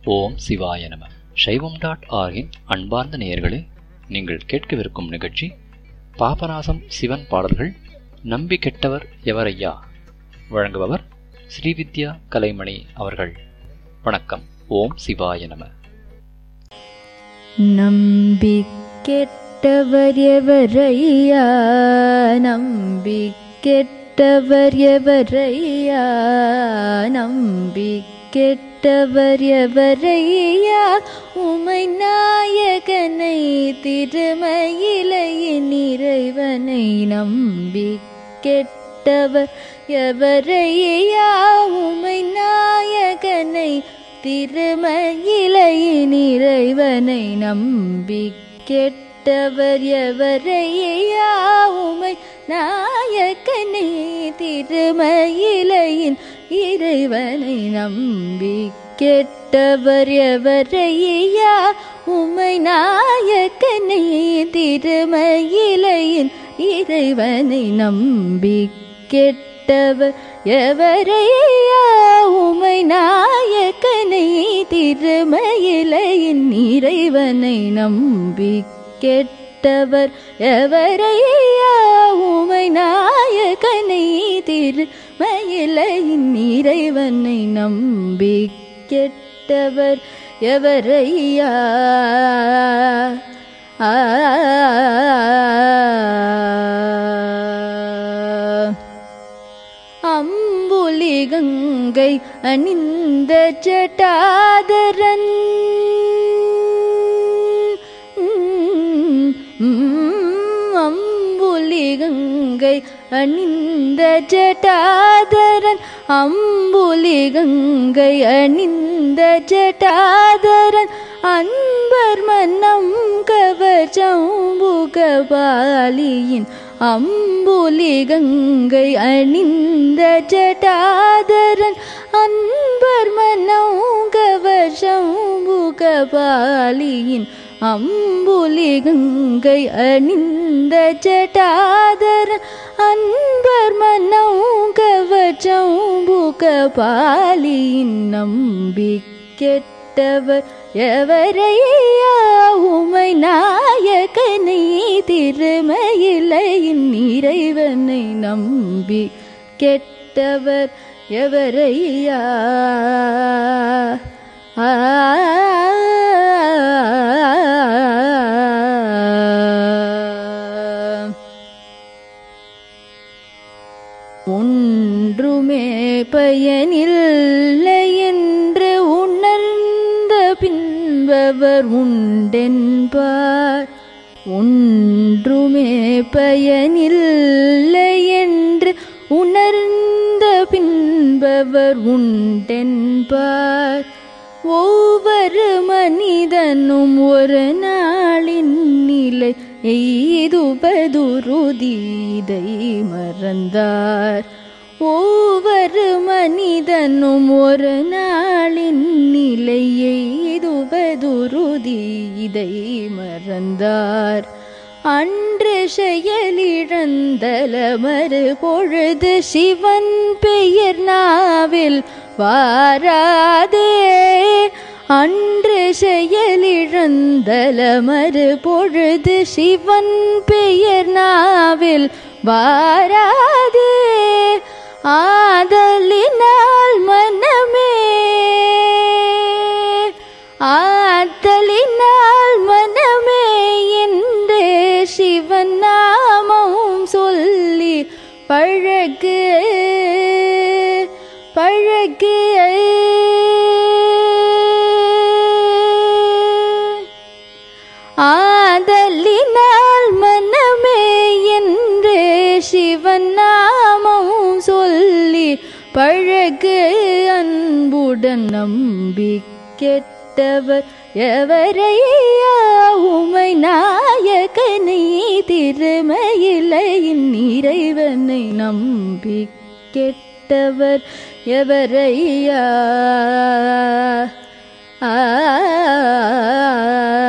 ஓம் சிவாய நம சைவம் டாட் ஆர்கின் அன்பார்ந்த நேயர்களே நீங்கள் கேட்கவிருக்கும் நிகழ்ச்சி பாபநாசம் சிவன் பாடல்கள் நம்பி கெட்டவர் எவரையா வழங்குபவர் ஸ்ரீவித்யா கலைமணி அவர்கள் வணக்கம் ஓம் சிவாய நம நம்பி கெட்டவர் எவரையா நம்பி கெட்டவர் எவரையா நம்பி கெட்டவர் எவரையா உமை நாயகனை திருமயிலையின் இறைவனை நம்பி கெட்டவர் எவரையா உமை நாயகனை திருமயிலையின் இறைவனை நம்பி கெட்டவர் எவரையா உமை நாயக்கனை திருமயிலையின் இறைவனை நம்பி கெட்டவர் எவரையா உமை நாயக்கனை திருமயிலையின் இறைவனை நம்பி கெட்டவர் எவரையா உமை நாயக்கனை திருமயிலையின் இறைவனை நம்பி கெட்டவர் எவரையா உமை நாயக்கனை திருமயிலையின் இறைவனை நம்பி கெட்டவர் எவரையா ஆ அம்புலி கங்கை அணிந்த ஜட்டாதரன் அம்புலி கங்கை அணிந்த ஜட்டாதரன் அம்புலி கங்கை அணிந்த ஜட்டாதரன் அன்பர் மன்னம் கவச்சம்புகபாலியின் அம்புலி கங்கை அணிந்த ஜட்டாதரன் அன்பர் மன்னம் கவச்சம்புகபாலியின் அம்புலி கங்கை அணிந்த ஜட்டாதரன் அன்பர் மன்னம் கவச்சம்புகபாலியின் நம்பி கெட்டவர் எவரையா உமை நாயகனை திருமயிலையின் இறைவனை நம்பி கெட்டவர் எவரையா ஆ ஒன்றுமே பயனில்லை என்று உணர்ந்த பின்பவர் உண்டென்பார் ஒன்றுமே பயனில்லை என்று உணர்ந்த பின்பவர் உண்டென்பார் ஒவ்வொரு மனிதனும் ஒரு நாளின் நிலை எய்துபதுருதீதை மறந்தார் ஒவ்வொரு மனிதனும் ஒரு நாளின் நிலை எய்துபதுருதீதை மறந்தார் அன்று செயலிழந்தல மறு பொழுது சிவன் பெயர் நாவில் வாராதே அன்று செயலிழந்தல மறு பொழுது சிவன் பெயர் நாவில் வாராதே ஆதலினால் மனமே ஆதலினால் மனமே என்றே சிவன் நாமம் சொல்லி பழகு பழகு ஆதலினால் மனமே என்றே சிவன் நாமம் சொல்லி பழகு அன்புடன் நம்பி கெட்டவர் எவரையா உமை நாயகனை திருமயிலையின் இறைவனை நம்பி கெட்டவர் எவரையா ஆ